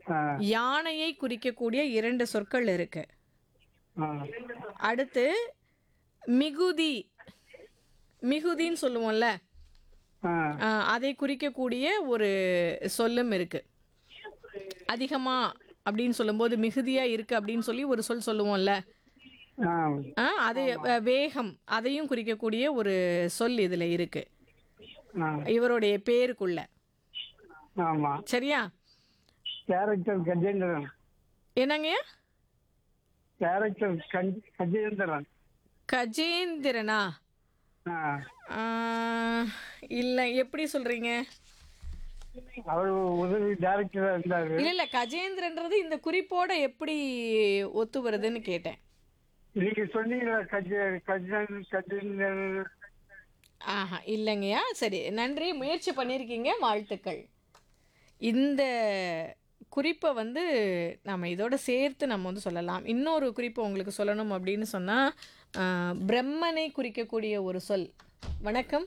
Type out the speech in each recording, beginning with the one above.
ஆ யானையை குறிக்கக்கூடிய இரண்டு சொற்கள் இருக்கு ஆ அடுத்து மிகுதி மிகுதின்னு சொல்லுவோம்ல ஆ ஆ, அதை குறிக்கக்கூடிய ஒரு சொல்லும் இருக்கு அதிகமா அப்படின்னு சொல்லும்போது மிகுதியா இருக்கு அப்படின்னு சொல்லி ஒரு சொல் சொல்லுவோம்ல ஆ ஆ, அது அ, வேகம் அதையும் குறிக்கக்கூடிய ஒரு சொல் இதுல இருக்கு ஆ இவருடைய பேருக்குள்ள ஆமாம் சரியா கேரக்டர் கஜேந்திரன் என்னங்க கேரக்டர் கஜ் கஜேந்திரன் கஜேந்திரனா ஆ ஆ, இல்ல எப்படி சொல்றீங்க அவர் உதவி டேரக்டராக இருந்தார் இல்ல இல்ல கஜேந்திரன்றது இந்த குறிப்போட எப்படி ஒத்து வருதுன்னு கேட்டேன் நீங்கள் சொன்னீங்களா கஜ கஜன் கஜேந்திரன் ஆஹா இல்லைங்கய்யா சரி நன்றி முயற்சி பண்ணியிருக்கீங்க வாழ்த்துக்கள் இந்த குறிப்பை வந்து நம்ம இதோட சேர்த்து நம்ம வந்து சொல்லலாம் இன்னொரு குறிப்பை உங்களுக்கு சொல்லணும் அப்படின்னு சொன்னால் பிரம்மனை குறிக்கக்கூடிய ஒரு சொல் வணக்கம்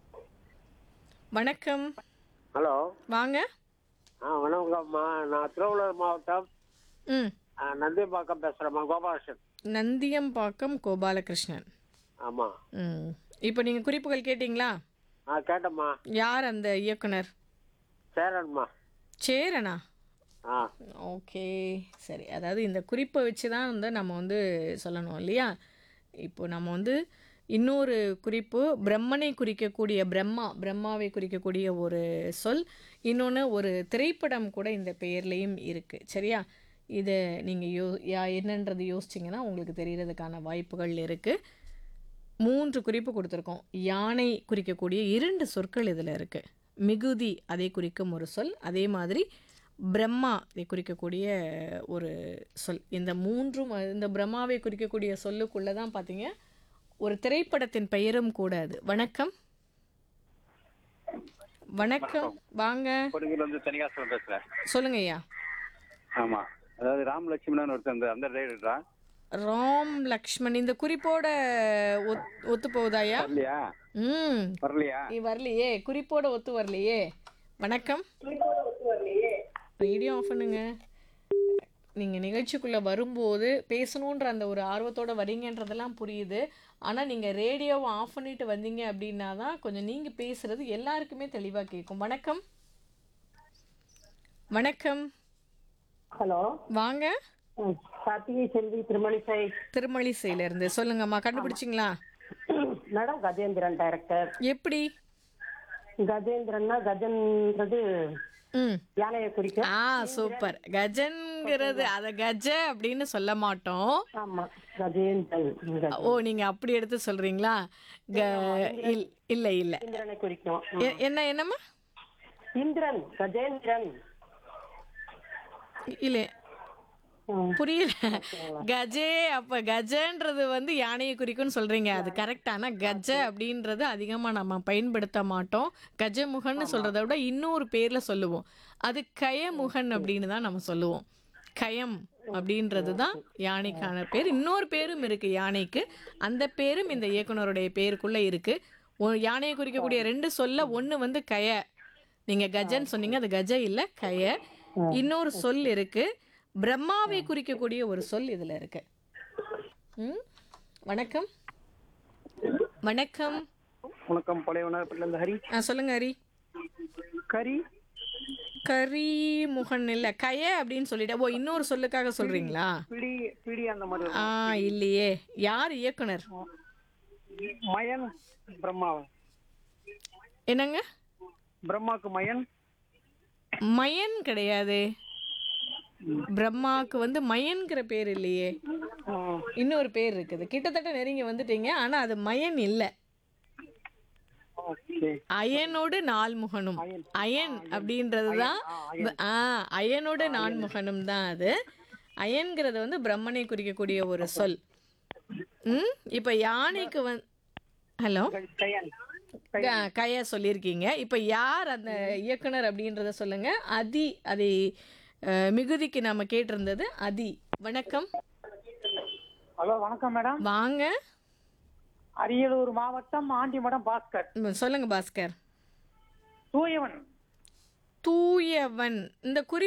வணக்கம் ஹலோ வாங்க ஆ வணக்கம்மா நான் திருவள்ளூர் மாவட்டம் ம் ஆ, நந்திம்பாக்கம் பேசுகிறேம்மா கோபாலகிருஷ்ணன் நந்தியம்பாக்கம் கோபாலகிருஷ்ணன் ஆமாம் ம் இப்போ நீங்கள் குறிப்புகள் கேட்டிங்களா ஆ கேட்டம்மா யார் அந்த இயக்குனர் சேரன்மா சேரனா ஆ ஓகே சரி அதாவது இந்த குறிப்பை வச்சு தான் வந்து நம்ம வந்து சொல்லணும் இல்லையா இப்போ நம்ம வந்து இன்னொரு குறிப்பு பிரம்மனை குறிக்கக்கூடிய பிரம்மா பிரம்மாவை குறிக்கக்கூடிய ஒரு சொல் இன்னொன்று ஒரு திரைப்படம் கூட இந்த பெயர்லேயும் இருக்குது சரியா இதை நீங்கள் யோ யா என்னன்றது யோசிச்சிங்கன்னா உங்களுக்கு தெரியறதுக்கான வாய்ப்புகள் இருக்குது மூன்று குறிப்பு கொடுத்துருக்கோம் யானை குறிக்கக்கூடிய இரண்டு சொற்கள் இதில் இருக்குது மிகுதி அதை குறிக்கும் ஒரு சொல் அதே மாதிரி பிரம்மா இதை குறிக்கக்கூடிய ஒரு சொல் இந்த மூன்றும் அஹ், இந்த பிரம்மாவை குறிக்கக்கூடிய சொல்லுக்குள்ளே தான் பார்த்தீங்க ஒரு திரைப்படத்தின் பெயரும் கூட அது வணக்கம் வணக்கம் வாங்க கொடுங்கல வந்து தனிகாசலம் பேசுறேன் சொல்லுங்க ஐயா ஆமா அதாவது ராம் லட்சுமணன் ஒருத்தர் அந்த அந்த ரைடரா ராம் லக்ஷ்மண் இந்த குறிப்போட ஒத் ஒத்து போகுதாயா வரலையா ம் வரலையா நீ வரலையே குறிப்போட ஒத்து வரலையே வணக்கம் ரேடியோ ஆஃப் பண்ணுங்க நீங்கள் நிகழ்ச்சிக்குள்ளே வரும்போது பேசணுன்ற அந்த ஒரு ஆர்வத்தோட வரீங்கன்றதெல்லாம் புரியுது ஆனால் நீங்கள் ரேடியோவை ஆஃப் பண்ணிட்டு வந்தீங்க அப்படின்னா தான் கொஞ்சம் நீங்கள் பேசுகிறது எல்லாருக்குமே தெளிவாக கேட்கும் வணக்கம் வணக்கம் ஹலோ வாங்க ம், கார்த்திகை செல்வி திருமணிசை திருமழிசையிலேருந்து சொல்லுங்கம்மா கண்டுபிடிச்சிங்களா மேடம் கஜேந்திரன் டைரக்டர் எப்படி கஜேந்திரன்னா கஜன்றது ம் யானையை குறிக்கும் ஆ சூப்பர் கஜன்கிறது அத கஜ அப்படின்னு சொல்ல மாட்டோம் ஆமா கஜேந்திரன் ஓ நீங்க அப்படி எடுத்து சொல்றீங்களா க இல் இல்ல இல்ல இந்திரனை குறிக்கும் ம். எ- என்ன என்னம்மா இந்திரன் கஜேந்திரன் இல்ல ம். புரியல கஜே அப்ப கஜன்றது வந்து யானையை குறிக்கும்னு சொல்றீங்க அது கரெக்ட் ஆனா கஜ அப்படின்றது அதிகமா நம்ம பயன்படுத்த மாட்டோம் கஜமுகன்னு சொல்றதை விட இன்னொரு பேர்ல சொல்லுவோம் அது கயமுகன் அப்படின்னு தான் நம்ம சொல்லுவோம் கயம் அப்படின்றது தான் யானைக்கான பேர் இன்னொரு பேரும் இருக்கு யானைக்கு அந்த பேரும் இந்த இயக்குனருடைய பேருக்குள்ள இருக்கு ஒ- யானையை குறிக்கக்கூடிய ரெண்டு சொல்ல ஒன்று வந்து கய நீங்க கஜன்னு சொன்னீங்க அது கஜ இல்ல கய இன்னொரு சொல் இருக்கு பிரம்மாவை குறிக்கக்கூடிய ஒரு சொல் இதுல இருக்கு ம் வணக்கம் வணக்கம் வணக்கம் பழையவனார்பட்டிலேருந்து ஹரி ஆ சொல்லுங்க ஹரி கரி கரி முகன் இல்ல கய அப்படின்னு சொல்லிட்டேன் ஓ இன்னொரு சொல்லுக்காக சொல்றீங்களா பிடி பிடி அந்த மாதிரி ஆ இல்லையே யார் இயக்குனர் மயன் பிரம்மா என்னங்க பிரம்மாக்கு மயன் மயன் கிடையாது பிரம்மாவுக்கு வந்து மயன்கிற பேர் இல்லையே ஆ, இன்னொரு பேர் இருக்குது கிட்டத்தட்ட நெருங்கி வந்துட்டீங்க ஆனா அது மயன் இல்லை ஓகே அயனோடு நால்முகனும் அயன் அப்படின்றது தான் ஆ அயனோடு நான்முகனும் தான் அது அயன்கிறது வந்து பிரம்மனை குறிக்கக்கூடிய ஒரு சொல் ம் இப்போ யானைக்கு வந்து ஹலோ கயன் கயா சொல்லியிருக்கீங்க இப்போ யார் அந்த இயக்குனர் அப்படின்றத சொல்லுங்க அதி அதை அஹ், மிகுதிக்கு நாம கேட்டிருந்தது அதி வணக்கம் ஹலோ வணக்கம் மேடம் வாங்க அரியலூர் மாவட்டம் ஆண்டிமடம் பாஸ்கர் ம், சொல்லுங்க பாஸ்கர் தூயவன் தூயவன் இந்த குறி